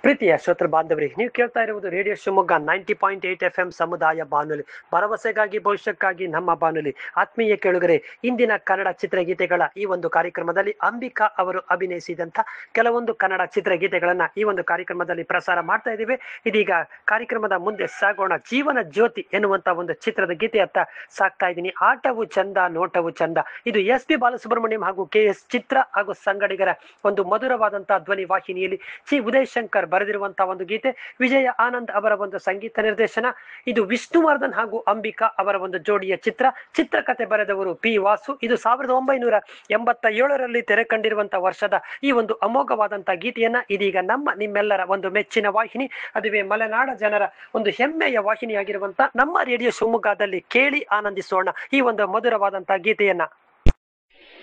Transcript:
ಪ್ರೀತಿಯ ಶ್ರೋತೃ ಬಾಂಧವರಿ ನೀವು ಕೇಳ್ತಾ ಇರುವುದು radio Shivamogga ninety point eight F M ಸಮುದಾಯ ಬಾನುಲಿ ಭರವಸೆಗಾಗಿ ಭವಿಷ್ಯಕ್ಕಾಗಿ ನಮ್ಮ ಬಾನುಲಿ ಆತ್ಮೀಯ ಕೇಳುಗರೆ ಇಂದಿನ ಕನ್ನಡ ಚಿತ್ರಗೀತೆಗಳ ಈ ಒಂದು ಕಾರ್ಯಕ್ರಮದಲ್ಲಿ ಅಂಬಿಕಾ ಅವರು ಅಭಿನಯಿಸಿದಂತ ಕೆಲವೊಂದು ಕನ್ನಡ ಚಿತ್ರಗೀತೆಗಳನ್ನ ಈ ಒಂದು ಕಾರ್ಯಕ್ರಮದಲ್ಲಿ ಪ್ರಸಾರ ಮಾಡ್ತಾ ಇದ್ದೀವಿ ಇದೀಗ ಕಾರ್ಯಕ್ರಮದ ಮುಂದೆ ಸಾಗೋಣ ಜೀವನ ಜ್ಯೋತಿ ಎನ್ನುವಂತ ಒಂದು ಚಿತ್ರದ ಗೀತೆಯತ್ತ ಸಾಕ್ತಾ ಇದ್ದೀನಿ ಆಟವು ಚಂದ ನೋಟವು ಚಂದ ಇದು ಎಸ್ ಪಿ ಬಾಲಸುಬ್ರಹ್ಮಣ್ಯಂ ಹಾಗೂ ಕೆ ಎಸ್ ಚಿತ್ರ ಹಾಗೂ ಸಂಗಡಿಗರ ಒಂದು ಮಧುರವಾದಂತಹ ಧ್ವನಿ ವಾಹಿನಿಯಲ್ಲಿ ಚಿ ಉದಯ್ ಶಂಕರ್ ಬರೆದಿರುವಂತಹ ಒಂದು ಗೀತೆ ವಿಜಯ ಆನಂದ್ ಅವರ ಒಂದು ಸಂಗೀತ ನಿರ್ದೇಶನ ಇದು ವಿಷ್ಣುವರ್ಧನ್ ಹಾಗೂ ಅಂಬಿಕಾ ಅವರ ಒಂದು ಜೋಡಿಯ ಚಿತ್ರ ಚಿತ್ರಕಥೆ ಬರೆದವರು ಪಿ ವಾಸು ಇದು ಸಾವಿರದ ಒಂಬೈನೂರ ಎಂಬತ್ತ ಏಳರಲ್ಲಿ ತೆರೆ ಕಂಡಿರುವಂತಹ ವರ್ಷದ ಈ ಒಂದು ಅಮೋಘವಾದಂತಹ ಗೀತೆಯನ್ನ ಇದೀಗ ನಮ್ಮ ನಿಮ್ಮೆಲ್ಲರ ಒಂದು ಮೆಚ್ಚಿನ ವಾಹಿನಿ ಅದುವೇ ಮಲೆನಾಡ ಜನರ ಒಂದು ಹೆಮ್ಮೆಯ ವಾಹಿನಿಯಾಗಿರುವಂತ ನಮ್ಮ ರೇಡಿಯೋ ಶಿವಮೊಗ್ಗದಲ್ಲಿ ಕೇಳಿ ಆನಂದಿಸೋಣ ಈ ಒಂದು ಮಧುರವಾದಂತಹ ಗೀತೆಯನ್ನ